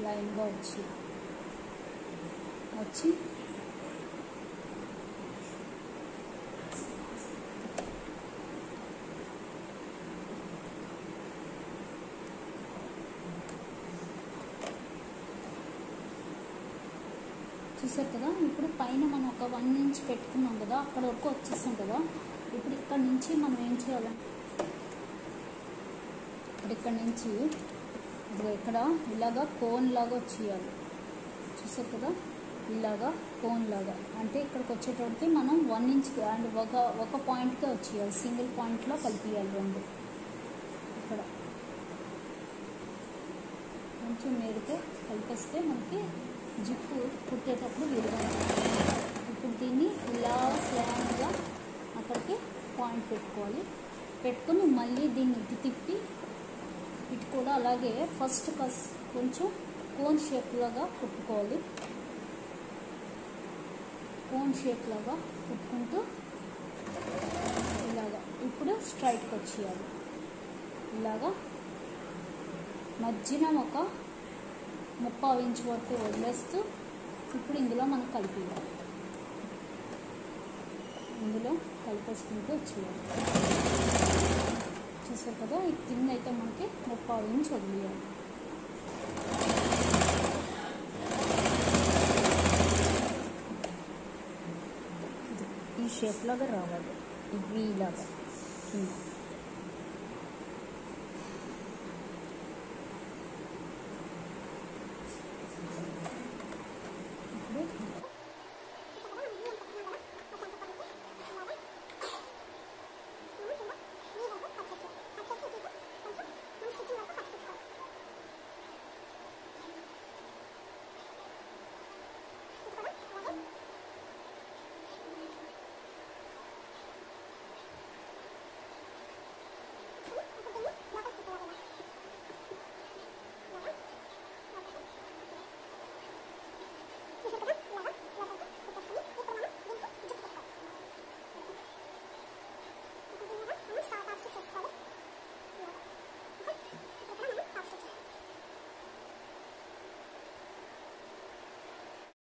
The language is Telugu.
లైన్గా వచ్చి వచ్చి చూసారు కదా ఇప్పుడు పైన మనం ఒక వన్ ఇంచ్ పెట్టుకున్నాం కదా అక్కడ వరకు వచ్చేసాం కదా ఇప్పుడు ఇక్కడ నుంచి మనం ఏం చేయాలి ఇప్పుడు ఇక్కడ నుంచి ఇప్పుడు ఇక్కడ ఇలాగా కోన్ లాగా వచ్చేయాలి చూసారు కదా ఇలాగా కోన్ లాగా అంటే ఇక్కడికి వచ్చేటప్పటికి మనం వన్ ఇంచ్కి అండ్ ఒక ఒక పాయింట్కే వచ్చేయాలి సింగిల్ పాయింట్లో కలిపియాలి రెండు ఇక్కడ కొంచెం నేడితే కలిపేస్తే మనకి జిప్పు కుట్టేటప్పుడు వీలుగా ఉంటుంది ఇప్పుడు దీన్ని ఇలా స్లాంగ్గా అక్కడికి పాయింట్ పెట్టుకోవాలి పెట్టుకుని మళ్ళీ దీన్ని ఇటు తిప్పి ఇటు కూడా అలాగే ఫస్ట్ కస్ కొంచెం కోన్ షేప్ లాగా కుట్టుకోవాలి కోన్ షేప్ లాగా కుట్టుకుంటూ ఇలాగా ఇప్పుడు స్ట్రైట్కి వచ్చేయాలి ఇలాగా మధ్యన ఒక ముప్పావు ఇంచు వరకు వదిలేస్తూ ఇప్పుడు ఇందులో మనం కలిపియాలి ఇందులో కలిపేసుకుంటూ వచ్చేయాలి చూసారు కదా ఈ కింద అయితే మనకి ముప్పావు ఇంచు వదిలేయాలి ఈ షేప్ లాగా రావాలి ఇవి ఇలాగా కింద